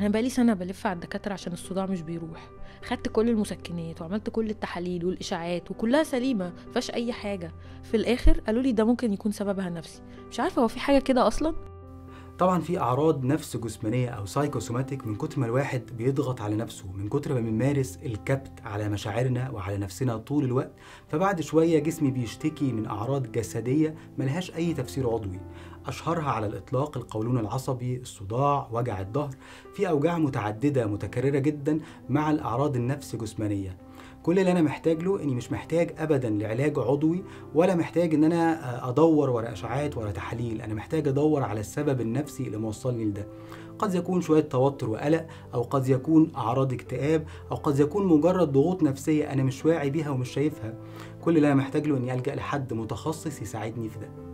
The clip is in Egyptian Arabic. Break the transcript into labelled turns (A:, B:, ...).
A: انا بقالي سنه بلف على الدكاتره عشان الصداع مش بيروح خدت كل المسكنات وعملت كل التحاليل والاشاعات وكلها سليمه مفيهاش اي حاجه في الاخر قالوا لي ده ممكن يكون سببها نفسي مش عارفه هو في حاجه كده اصلا
B: طبعا في اعراض نفس جسمانيه او سايكوسوماتيك من كتر ما الواحد بيضغط على نفسه من كتر ما بنمارس الكبت على مشاعرنا وعلى نفسنا طول الوقت فبعد شويه جسمي بيشتكي من اعراض جسديه ملهاش اي تفسير عضوي اشهرها على الاطلاق القولون العصبي الصداع وجع الظهر في اوجاع متعدده متكرره جدا مع الاعراض النفس جسمانيه كل اللي انا محتاج له اني مش محتاج ابدا لعلاج عضوي ولا محتاج ان انا ادور ورا اشعاعات ورا تحاليل انا محتاج ادور على السبب النفسي اللي موصلني لده قد يكون شوية توتر وقلق أو قد يكون أعراض اكتئاب أو قد يكون مجرد ضغوط نفسية أنا مش واعي بيها ومش شايفها كل اللي أنا محتاج له إني ألجأ لحد متخصص يساعدني في ده